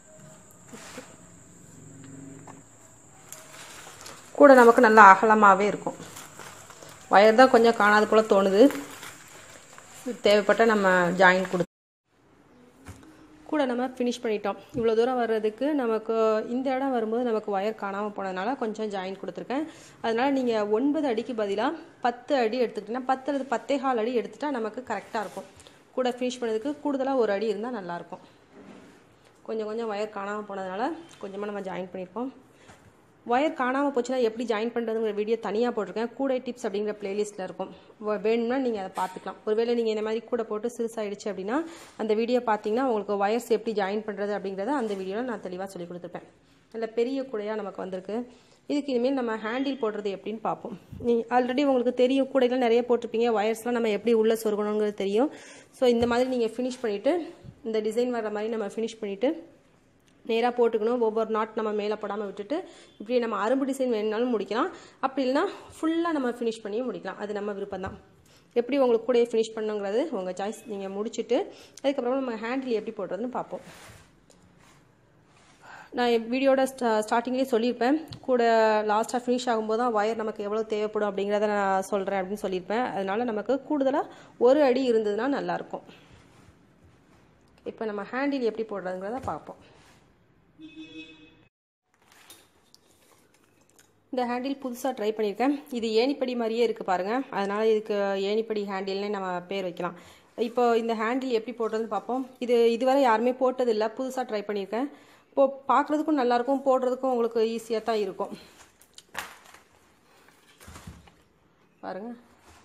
கூட நமக்கு நல்லா அகலமாகவே இருக்கும் வயர் தான் கொஞ்சம் காணாது போல் தோணுது தேவைப்பட்ட நம்ம ஜாயின் கொடு கூட நம்ம ஃபினிஷ் பண்ணிட்டோம் இவ்வளோ தூரம் வர்றதுக்கு நமக்கு இந்த இடம் வரும்போது நமக்கு ஒயர் காணாமல் போனதுனால கொஞ்சம் ஜாயின் கொடுத்துருக்கேன் அதனால் நீங்கள் ஒன்பது அடிக்கு பதிலாக பத்து அடி எடுத்துக்கிட்டிங்கன்னா பத்து அல்லது பத்தே கால் அடி எடுத்துட்டா நமக்கு கரெக்டாக இருக்கும் கூட ஃபினிஷ் பண்ணதுக்கு கூடுதலாக ஒரு அடி இருந்தால் நல்லாயிருக்கும் கொஞ்சம் கொஞ்சம் ஒயர் காணாமல் போனதுனால கொஞ்சமாக நம்ம ஜாயின் பண்ணியிருக்கோம் ஒயர் காணாமல் போச்சுன்னா எப்படி ஜாயின் பண்ணுறதுங்கிற வீடியோ தனியாக போட்டிருக்கேன் கூடை டிப்ஸ் அப்படிங்கிற பிளேலிஸ்ட்டில் இருக்கும் வ- வேணும்னா நீங்கள் அதை பார்த்துக்கலாம் ஒருவேளை நீங்கள் இந்த மாதிரி கூட போட்டு சிறுசாயிடுச்சு அப்படின்னா அந்த வீடியோ பார்த்தீங்கன்னா உங்களுக்கு ஒயர்ஸ் எப்படி ஜாயின் பண்ணுறது அப்படிங்கிறத அந்த வீடியோவில் நான் தெளிவாக சொல்லி கொடுத்துருப்பேன் நல்ல பெரிய கூடையாக நமக்கு வந்திருக்கு இதுக்கு இனிமேல் நம்ம ஹேண்டில் போடுறது எப்படின்னு பார்ப்போம் நீ ஆல்ரெடி உங்களுக்கு தெரியும் கூடைகள் நிறைய போட்டிருப்பீங்க ஒயர்ஸ்லாம் நம்ம எப்படி உள்ளே சொருகணுங்கிறது தெரியும் ஸோ இந்த மாதிரி நீங்கள் ஃபினிஷ் பண்ணிவிட்டு இந்த டிசைன் வர்ற மாதிரி நம்ம ஃபினிஷ் பண்ணிவிட்டு நேராக போட்டுக்கணும் ஒவ்வொரு நாட் நம்ம மேலே போடாமல் விட்டுட்டு இப்படி நம்ம அரும்பு டிசைன் வேணுனாலும் முடிக்கலாம் அப்படி இல்லைனா ஃபுல்லாக நம்ம ஃபினிஷ் பண்ணியும் முடிக்கலாம் அது நம்ம விருப்பம் தான் எப்படி உங்களுக்கு கூட ஃபினிஷ் பண்ணுங்கிறது உங்கள் சாய்ஸ் நீங்கள் முடிச்சுட்டு அதுக்கப்புறம் நம்ம ஹேண்டில் எப்படி போடுறதுன்னு பார்ப்போம் நான் என் வீடியோட ஸ்டா ஸ்டார்டிங்லேயே சொல்லியிருப்பேன் கூட லாஸ்ட்டாக ஃபினிஷ் ஆகும்போது தான் ஒயர் நமக்கு எவ்வளோ தேவைப்படும் அப்படிங்கிறத நான் சொல்கிறேன் அப்படின்னு சொல்லியிருப்பேன் அதனால நமக்கு கூடுதலாக ஒரு அடி இருந்ததுன்னா நல்லாயிருக்கும் இப்போ நம்ம ஹேண்டில் எப்படி போடுறதுங்கிறத பார்ப்போம் இந்த ஹேண்டில் புதுசாக ட்ரை பண்ணியிருக்கேன் இது ஏணிப்படி மாதிரியே இருக்குது பாருங்கள் அதனால் இதுக்கு ஏணிப்படி ஹேண்டில்னே நம்ம பேர் வைக்கலாம் இப்போ இந்த ஹேண்டில் எப்படி போடுறதுன்னு பார்ப்போம் இது இதுவரை யாருமே போட்டதில்லை புதுசாக ட்ரை பண்ணியிருக்கேன் இப்போ பார்க்குறதுக்கும் நல்லாயிருக்கும் போடுறதுக்கும் உங்களுக்கு ஈஸியாக தான் இருக்கும் பாருங்கள்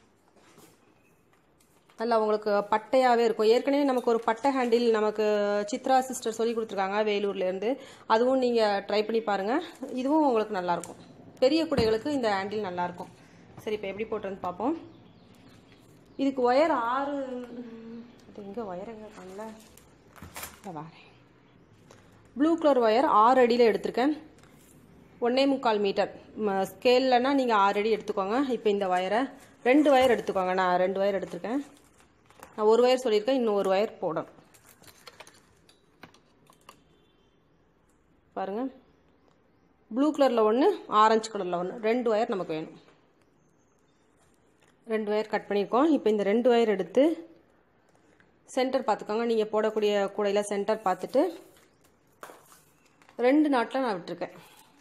நல்லா உங்களுக்கு பட்டையாகவே இருக்கும் ஏற்கனவே நமக்கு ஒரு பட்டை ஹேண்டில் நமக்கு சித்ரா சிஸ்டர் சொல்லி கொடுத்துருக்காங்க வேலூர்லேருந்து அதுவும் நீங்கள் ட்ரை பண்ணி பாருங்கள் இதுவும் உங்களுக்கு நல்லாயிருக்கும் பெரிய குடைகளுக்கு இந்த ஹேண்டில் நல்லாயிருக்கும் சரி இப்போ எப்படி போட்டுருன்னு பார்ப்போம் இதுக்கு ஒயர் ஆறு இது எங்கே ஒயர் எங்கே காணல இதை வரேன் ப்ளூ கலர் ஒயர் ஆறு அடியில் எடுத்திருக்கேன் ஒன்னே முக்கால் மீட்டர் ஸ்கேல்லனா நீங்கள் ஆறு அடி எடுத்துக்கோங்க இப்போ இந்த ஒயரை ரெண்டு ஒயர் எடுத்துக்கோங்க நான் ரெண்டு ஒயர் எடுத்திருக்கேன் நான் ஒரு ஒயர் சொல்லியிருக்கேன் இன்னும் ஒரு ஒயர் போடணும் பாருங்கள் ப்ளூ கலரில் ஒன்று ஆரஞ்சு கலரில் ஒன்று ரெண்டு ஒயர் நமக்கு வேணும் ரெண்டு ஒயர் கட் பண்ணியிருக்கோம் இப்போ இந்த ரெண்டு ஒயர் எடுத்து சென்டர் பார்த்துக்கோங்க நீங்கள் போடக்கூடிய கூடையில் சென்டர் பார்த்துட்டு ரெண்டு நாட்டில் நான் விட்டுருக்கேன்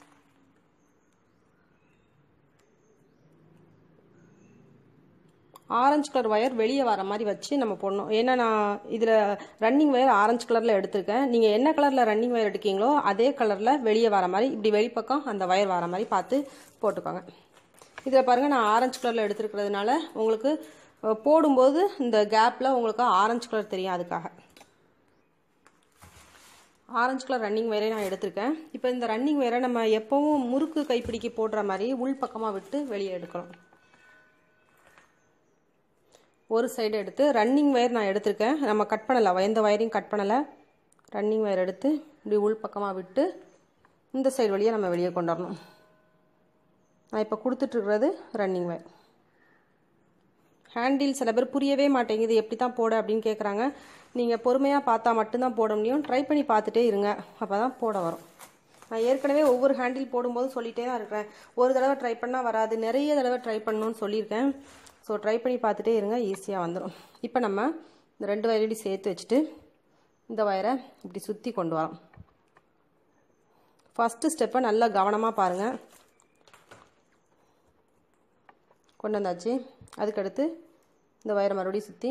ஆரஞ்சு கலர் ஒயர் வெளியே வர மாதிரி வச்சு நம்ம போடணும் ஏன்னா நான் இதில் ரன்னிங் ஒயர் ஆரஞ்சு கலரில் எடுத்திருக்கேன் நீங்கள் என்ன கலரில் ரன்னிங் ஒயர் எடுக்கீங்களோ அதே கலரில் வெளியே வர மாதிரி இப்படி வெளிப்பக்கம் அந்த ஒயர் வர மாதிரி பார்த்து போட்டுக்கோங்க இதில் பாருங்கள் நான் ஆரஞ்சு கலரில் எடுத்துருக்கிறதுனால உங்களுக்கு அஹ், போடும்போது இந்த கேப்பில் உங்களுக்கு ஆரஞ்சு கலர் தெரியும் அதுக்காக ஆரஞ்சு கலர் ரன்னிங் ஒயரே நான் எடுத்திருக்கேன் இப்போ இந்த ரன்னிங் ஒயரை நம்ம எப்பவும் முறுக்கு கைப்பிடிக்கு போடுற மாதிரி உள் பக்கமாக விட்டு வெளியே எடுக்கணும் ஒரு சைடு எடுத்து ரன்னிங் ஒயர் நான் எடுத்திருக்கேன் நம்ம கட் பண்ணலை எந்த ஒயரையும் கட் பண்ணலை ரன்னிங் ஒயர் எடுத்து இப்படி உள் பக்கமாக விட்டு இந்த சைடு வழியாக நம்ம வெளியே கொண்டு வரணும் நான் இப்போ கொடுத்துட்ருக்கிறது ரன்னிங் ஒயர் ஹேண்டில் சில பேர் புரியவே மாட்டேங்குது எப்படி தான் போட அப்படின்னு கேட்குறாங்க நீங்கள் பொறுமையாக பார்த்தா மட்டும்தான் போட முடியும் ட்ரை பண்ணி பார்த்துட்டே இருங்க அப்போ தான் போட வரும் நான் ஏற்கனவே ஒவ்வொரு ஹேண்டில் போடும்போது சொல்லிகிட்டே தான் இருக்கிறேன் ஒரு தடவை ட்ரை பண்ணால் வராது நிறைய தடவை ட்ரை பண்ணணும்னு சொல்லியிருக்கேன் ஸோ ட்ரை பண்ணி பார்த்துட்டே இருங்க ஈஸியாக வந்துடும் இப்போ நம்ம இந்த ரெண்டு வயரையும் சேர்த்து வச்சுட்டு இந்த வயரை இப்படி சுற்றி கொண்டு வரோம் ஃபஸ்ட்டு ஸ்டெப்பை நல்லா கவனமாக பாருங்கள் கொண்டு வந்தாச்சு அதுக்கடுத்து இந்த வயரை மறுபடியும் சுற்றி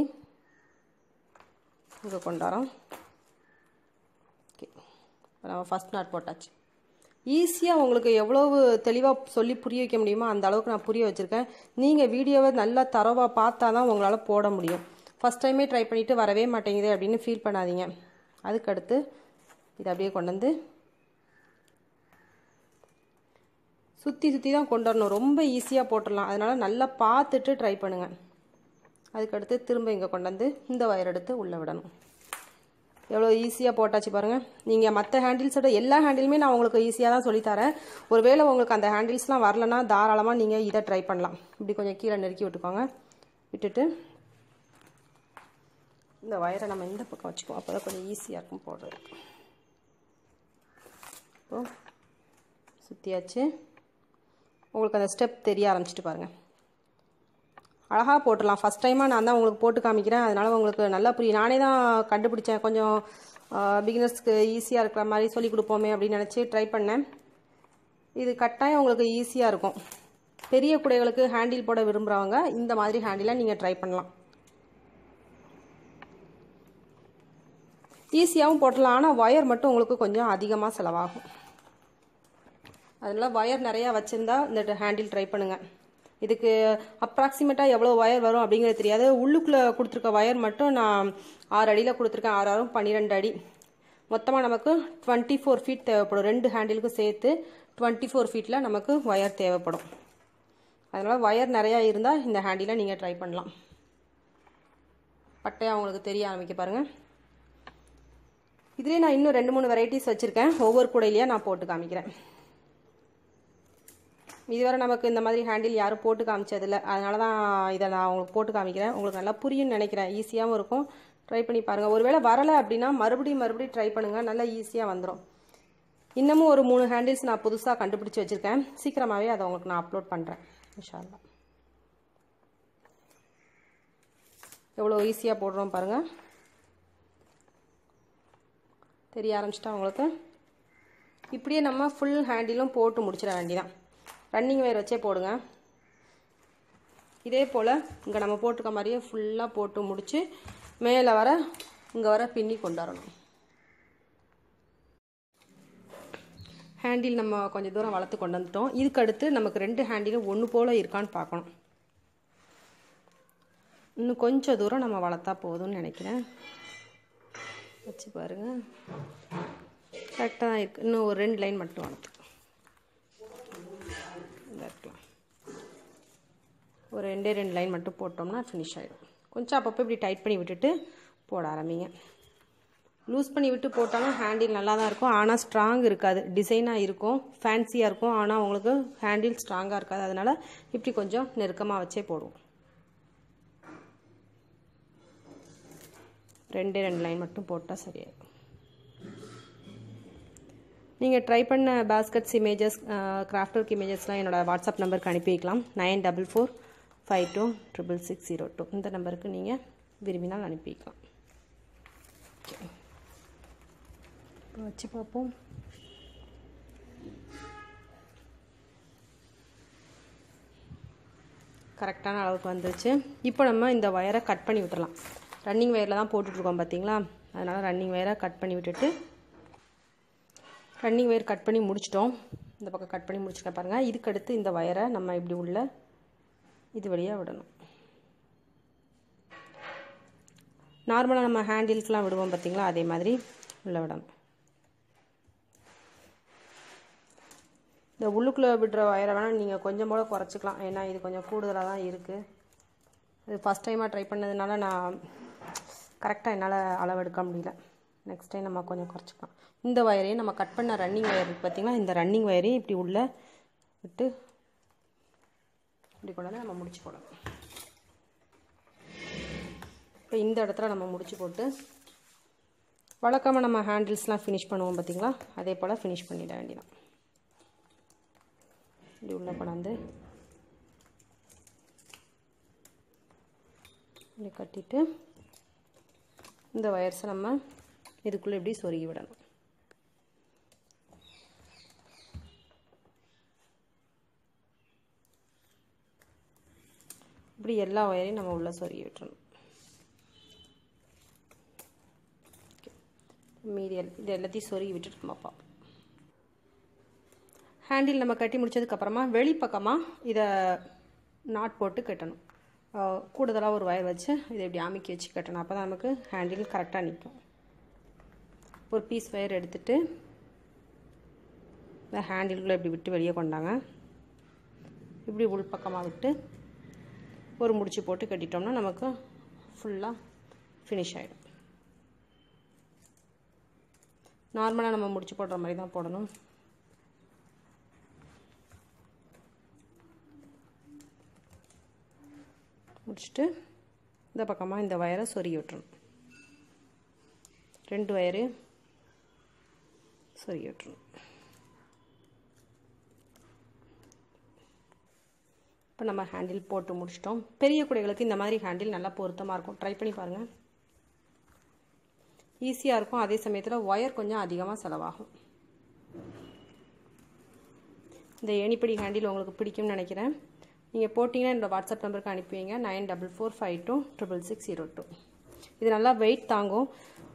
இங்கே கொண்டாரோம் ஓகே நம்ம ஃபஸ்ட் நாட் போட்டாச்சு ஈஸியாக உங்களுக்கு எவ்வளவு தெளிவாக சொல்லி புரிய வைக்க முடியுமோ அந்த அளவுக்கு நான் புரிய வச்சுருக்கேன் நீங்கள் வீடியோவை நல்லா தரவாக பார்த்தா தான் உங்களால் போட முடியும் ஃபஸ்ட் டைமே ட்ரை பண்ணிவிட்டு வரவே மாட்டேங்குது அப்படின்னு ஃபீல் பண்ணாதீங்க அதுக்கடுத்து இதை அப்படியே கொண்டு வந்து சுற்றி சுற்றி தான் கொண்டு வரணும் ரொம்ப ஈஸியாக போட்டுடலாம் அதனால் நல்லா பார்த்துட்டு ட்ரை பண்ணுங்கள் அதுக்கடுத்து திரும்ப இங்கே கொண்டு வந்து இந்த வயர் எடுத்து உள்ளே விடணும் எவ்வளோ ஈஸியாக போட்டாச்சு பாருங்கள் நீங்கள் மற்ற ஹேண்டில்ஸோட எல்லா ஹேண்டிலுமே நான் உங்களுக்கு ஈஸியாக தான் சொல்லித்தரேன் ஒருவேளை உங்களுக்கு அந்த ஹேண்டில்ஸ்லாம் வரலன்னா தாராளமாக நீங்கள் இதை ட்ரை பண்ணலாம் இப்படி கொஞ்சம் கீழே நெருக்கி விட்டுக்கோங்க விட்டுட்டு இந்த வயரை நம்ம இந்த பக்கம் வச்சுக்குவோம் அப்போ தான் கொஞ்சம் ஈஸியாக இருக்கும் போடுறது இப்போ சுற்றியாச்சு உங்களுக்கு அந்த ஸ்டெப் தெரிய ஆரம்பிச்சிட்டு பாருங்கள் அழகாக போட்டுடலாம் ஃபஸ்ட் டைமாக நான் தான் உங்களுக்கு போட்டு காமிக்கிறேன் அதனால் உங்களுக்கு நல்லா புரியும் நானே தான் கண்டுபிடிச்சேன் கொஞ்சம் பிகினர்ஸ்க்கு ஈஸியாக இருக்கிற மாதிரி சொல்லி கொடுப்போமே அப்படின்னு நினச்சி ட்ரை பண்ணேன் இது கட்டாயம் உங்களுக்கு ஈஸியாக இருக்கும் பெரிய குடைகளுக்கு ஹேண்டில் போட விரும்புகிறவங்க இந்த மாதிரி ஹேண்டிலை நீங்கள் ட்ரை பண்ணலாம் ஈஸியாகவும் போட்டலாம் ஆனால் ஒயர் மட்டும் உங்களுக்கு கொஞ்சம் அதிகமாக செலவாகும் அதனால் ஒயர் நிறையா வச்சுருந்தா இந்த ஹேண்டில் ட்ரை பண்ணுங்கள் இதுக்கு அப்ராக்சிமேட்டாக எவ்வளோ ஒயர் வரும் அப்படிங்கிறது தெரியாது உள்ளுக்குள்ளே கொடுத்துருக்க ஒயர் மட்டும் நான் ஆறு அடியில் கொடுத்துருக்கேன் ஆறு ஆறும் பன்னிரெண்டு அடி மொத்தமாக நமக்கு டுவெண்ட்டி ஃபோர் ஃபீட் தேவைப்படும் ரெண்டு ஹேண்டிலுக்கும் சேர்த்து டுவெண்ட்டி ஃபோர் ஃபீட்டில் நமக்கு ஒயர் தேவைப்படும் அதனால் ஒயர் நிறையா இருந்தால் இந்த ஹேண்டிலை நீங்கள் ட்ரை பண்ணலாம் பட்டையாக உங்களுக்கு தெரிய ஆரம்பிக்க பாருங்கள் இதுலேயே நான் இன்னும் ரெண்டு மூணு வெரைட்டிஸ் வச்சுருக்கேன் ஒவ்வொரு கூடையிலையாக நான் போட்டு காமிக்கிறேன் இதுவரை நமக்கு இந்த மாதிரி ஹேண்டில் யாரும் போட்டு காமிச்சதில்ல அதனால தான் இதை நான் உங்களுக்கு போட்டு காமிக்கிறேன் உங்களுக்கு நல்லா புரியும்னு நினைக்கிறேன் ஈஸியாகவும் இருக்கும் ட்ரை பண்ணி பாருங்கள் ஒருவேளை வரலை அப்படின்னா மறுபடியும் மறுபடியும் ட்ரை பண்ணுங்கள் நல்லா ஈஸியாக வந்துடும் இன்னமும் ஒரு மூணு ஹேண்டில்ஸ் நான் புதுசாக கண்டுபிடிச்சி வச்சுருக்கேன் சீக்கிரமாகவே அதை உங்களுக்கு நான் அப்லோட் பண்ணுறேன் இன்ஷால்லா எவ்வளோ ஈஸியாக போடுறோம் பாருங்கள் தெரிய ஆரம்பிச்சிட்டா உங்களுக்கு இப்படியே நம்ம ஃபுல் ஹேண்டிலும் போட்டு முடிச்சிட வேண்டியதான் ரன்னிங் வயர் வச்சே போடுங்க இதே போல் இங்கே நம்ம போட்டுக்க மாதிரியே ஃபுல்லாக போட்டு முடித்து மேலே வர இங்கே வர பின்னி கொண்டு வரணும் ஹேண்டில் நம்ம கொஞ்சம் தூரம் வளர்த்து கொண்டு வந்துட்டோம் இதுக்கு அடுத்து நமக்கு ரெண்டு ஹேண்டிலும் ஒன்று போல் இருக்கான்னு பார்க்கணும் இன்னும் கொஞ்சம் தூரம் நம்ம வளர்த்தா போதும்னு நினைக்கிறேன் வச்சு பாருங்கள் கரெக்டாக தான் இருக்குது இன்னும் ஒரு ரெண்டு லைன் மட்டும் வளர்த்து இருக்கலாம் ஒரு ரெண்டே ரெண்டு லைன் மட்டும் போட்டோம்னா ஃபினிஷ் ஆகிடும் கொஞ்சம் அப்பப்போ இப்படி டைட் பண்ணி விட்டுட்டு போட ஆரம்பிங்க லூஸ் பண்ணி விட்டு போட்டாலும் ஹேண்டில் நல்லா தான் இருக்கும் ஆனால் ஸ்ட்ராங் இருக்காது டிசைனாக இருக்கும் ஃபேன்சியாக இருக்கும் ஆனால் உங்களுக்கு ஹேண்டில் ஸ்ட்ராங்காக இருக்காது அதனால் இப்படி கொஞ்சம் நெருக்கமாக வச்சே போடுவோம் ரெண்டே ரெண்டு லைன் மட்டும் போட்டால் சரியாயிருக்கும் நீங்கள் ட்ரை பண்ண பேஸ்கட்ஸ் இமேஜஸ் கிராஃப்ட் ஒர்க் இமேஜஸ்லாம் என்னோடய வாட்ஸ்அப் நம்பருக்கு அனுப்பி வைக்கலாம் nine double four five two triple six zero two இந்த நம்பருக்கு நீங்கள் விரும்பினால் அனுப்பி வைக்கலாம் இப்போ வச்சு பார்ப்போம் கரெக்டான அளவுக்கு வந்துருச்சு இப்போ நம்ம இந்த ஒயரை கட் பண்ணி விட்டுறலாம் ரன்னிங் ஒயரில் தான் போட்டுட்ருக்கோம் பார்த்தீங்களா அதனால் ரன்னிங் ஒயரை கட் பண்ணி விட்டுட்டு ரன்னிங் ஒயர் கட் பண்ணி முடிச்சிட்டோம் இந்த பக்கம் கட் பண்ணி முடிச்சுட்டேன் பாருங்கள் இதுக்கு அடுத்து இந்த ஒயரை நம்ம இப்படி உள்ள இது வழியாக விடணும் நார்மலாக நம்ம ஹேண்டில்ஸ்லாம் விடுவோம் பார்த்தீங்களா அதே மாதிரி உள்ள விடணும் இந்த உள்ளுக்குள்ளே விடுற வயரை வேணால் நீங்கள் கொஞ்சம் போல் குறைச்சிக்கலாம் ஏன்னா இது கொஞ்சம் கூடுதலாக தான் இருக்குது இது ஃபஸ்ட் டைமாக ட்ரை பண்ணதுனால நான் கரெக்டாக என்னால் அளவெடுக்க முடியல நெக்ஸ்ட் டைம் நம்ம கொஞ்சம் குறைச்சிக்கலாம் இந்த வயரையும் நம்ம கட் பண்ண ரன்னிங் வயர் இருக்குது பார்த்தீங்களா இந்த ரன்னிங் வயரையும் இப்படி உள்ளே விட்டு இப்படி கொண்டு வந்து நம்ம முடிச்சு போடணும் இப்போ இந்த இடத்துல நம்ம முடிச்சு போட்டு வழக்கமாக நம்ம ஹேண்டில்ஸ்லாம் ஃபினிஷ் பண்ணுவோம் பார்த்தீங்களா அதே போல் ஃபினிஷ் பண்ணிட வேண்டியதான் இப்படி உள்ளே கொண்டாந்து இப்படி கட்டிட்டு இந்த வயர்ஸை நம்ம இதுக்குள்ளே இப்படி சொருகி விடணும் இப்படி எல்லா ஒயரையும் நம்ம உள்ளே சொருகி விட்டுறணும் மீதி இது எல்லாத்தையும் சொருகி விட்டுட்டு நம்ம பார்ப்போம் ஹேண்டில் நம்ம கட்டி முடிச்சதுக்கப்புறமா வெளிப்பக்கமாக இதை நாட் போட்டு கட்டணும் கூடுதலாக ஒரு வயர் வச்சு இதை இப்படி அமுக்கி வச்சு கட்டணும் அப்போ தான் நமக்கு ஹேண்டில் கரெக்டாக நிற்கும் ஒரு பீஸ் வயர் எடுத்துட்டு இந்த ஹேண்டிலுக்குள்ளே இப்படி விட்டு வெளியே கொண்டாங்க இப்படி உள்பக்கமாக விட்டு ஒரு முடிச்சு போட்டு கட்டிட்டோம்னா நமக்கு ஃபுல்லாக ஃபினிஷ் ஆகிடும் நார்மலாக நம்ம முடிச்சு போடுற மாதிரி தான் போடணும் முடிச்சுட்டு இந்த பக்கமாக இந்த வயரை சொருகி விட்டுறணும் ரெண்டு வயரு சொருகி விட்டுறணும் இப்போ நம்ம ஹேண்டில் போட்டு முடிச்சிட்டோம் பெரிய குடைகளுக்கு இந்த மாதிரி ஹேண்டில் நல்லா பொருத்தமாக இருக்கும் ட்ரை பண்ணி பாருங்கள் ஈஸியாக இருக்கும் அதே சமயத்தில் ஒயர் கொஞ்சம் அதிகமாக செலவாகும் இந்த ஏணிப்படி ஹேண்டில் உங்களுக்கு பிடிக்கும்னு நினைக்கிறேன் நீங்கள் போட்டிங்கன்னா என்னோடய வாட்ஸ்அப் நம்பருக்கு அனுப்புவீங்க nine double four five two triple six zero two இது நல்லா வெயிட் தாங்கும்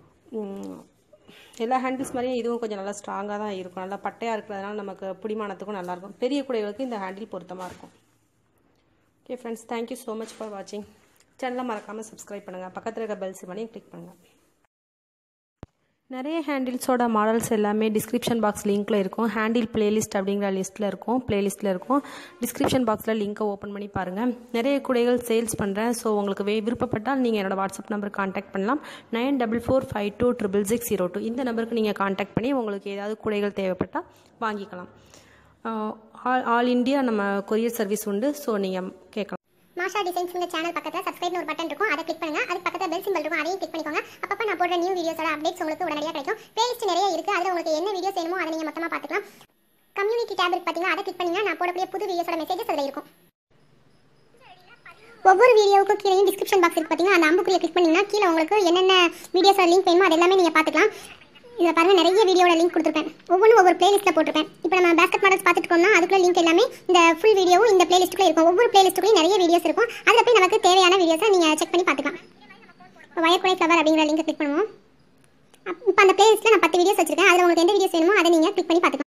எல்லா ஹேண்டில்ஸ் மாதிரியும் இதுவும் கொஞ்சம் நல்லா ஸ்ட்ராங்காக தான் இருக்கும் நல்லா பட்டையாக இருக்கிறதுனால நமக்கு பிடிமானத்துக்கும் நல்லாயிருக்கும் பெரிய குடைகளுக்கு இந்த ஹேண்டில் பொருத்தமாக இருக்கும் okay friends thank you so much for வாட்சிங் சேனலை மறக்காமல் சப்ஸ்கிரைப் பண்ணுங்கள் பக்கத்தில் இருக்க பெல்ஸ் பண்ணி கிளிக் பண்ணுங்கள் நிறைய ஹேண்டில்ஸோட மாடல்ஸ் எல்லாமே டிஸ்கிரிப்ஷன் பாக்ஸ் லிங்க்கில் இருக்கும் ஹேண்டில் பிளேலிஸ்ட் அப்படிங்கிற லிஸ்ட்டில் இருக்கும் பிளேலிஸ்ட்டில் இருக்கும் டிஸ்கிரிப்ஷன் பாக்ஸில் லிங்க்கை ஓப்பன் பண்ணி பாருங்கள் நிறைய குடைகள் சேல்ஸ் பண்ணுறேன் ஸோ உங்களுக்கு வே விருப்பப்பட்டால் நீங்கள் என்னோடய வாட்ஸ்அப் நம்பருக்கு காண்டாக்ட் பண்ணலாம் nine double four five two triple six zero two இந்த நம்பருக்கு நீங்கள் காண்டாக்ட் பண்ணி உங்களுக்கு ஏதாவது குடைகள் தேவைப்பட்டால் வாங்கிக்கலாம் ஆல் ஆல் இண்டியா நம்ம கொரியர் சர்வீஸ் உண்டு ஸோ நீங்கள் கேட்கலாம் மாஷா டிசைன்ஸ் இந்த சேனல் பக்கத்தில் சப்ஸ்கிரைப் ஒரு பட்டன் இருக்கும் அதை கிளிக் பண்ணுங்க அதுக்கு பக்கத்தில் பெல் சிம்பிள் இருக்கும் அதையும் கிளிக் பண்ணிக்கோங்க அப்பப்போ நான் போடுற நியூ வீடியோஸோட அப்டேட்ஸ் உங்களுக்கு உடனடியாக கிடைக்கும் பிளேலிஸ்ட் நிறைய இருக்குது அதில் உங்களுக்கு என்ன வீடியோஸ் வேணுமோ அதை நீங்கள் மொத்தமாக பார்த்துக்கலாம் கம்யூனிட்டி டேப் இருக்கு பார்த்தீங்கன்னா அதை கிளிக் பண்ணீங்கன்னா நான் போடக்கூடிய புது வீடியோஸோட மெசேஜஸ் அதில் இருக்கும் ஒவ்வொரு வீடியோவுக்கும் கீழே டிஸ்கிரிப்ஷன் பாக்ஸ் இருக்கு பார்த்தீங்கன்னா அந்த அம்புக்குரிய கிளிக் பண்ணீங்கன்னா கீழே உங்களுக்கு என்னென்ன வீடியோஸோட லிங்க் வேணுமோ அது எல்லாமே நீங்கள் பார்த்துக்கலாம் இதில் பாருங்க நிறைய வீடியோட லிங்க் கொடுத்துருப்பேன் ஒவ்வொன்றும் ஒவ்வொரு பிளேலிஸ்ட்டில் போட்டிருப்பேன் இப்போ நம்ம பேஸ்கெட் மாடல்ஸ் பார்த்துட்டு இருக்கோம்னா அதுக்குள்ள லிங்க் எல்லாமே இந்த ஃபுல் வீடியோவும் இந்த பிளேலிஸ்ட்டுக்குள்ளே இருக்கும் ஒவ்வொரு பிளேலிஸ்ட்டுக்குள்ளேயும் நிறைய வீடியோஸ் இருக்கும் அதில் போய் நமக்கு தேவையான வீடியோஸை நீங்கள் செக் பண்ணி பார்த்துக்கலாம் இப்போ வயர்குடை ஃப்ளவர் அப்படிங்கிற லிங்கை கிளிக் பண்ணுவோம் இப்போ அந்த பிளேலிஸ்ட்டில் நான் பத்து வீடியோஸ் வச்சிருக்கேன் அதில் உங்களுக்கு எந்த வீடியோஸ் வேணுமோ அதை நீங்கள் கிளிக் பண்ணி பார்த்துக்கலாம்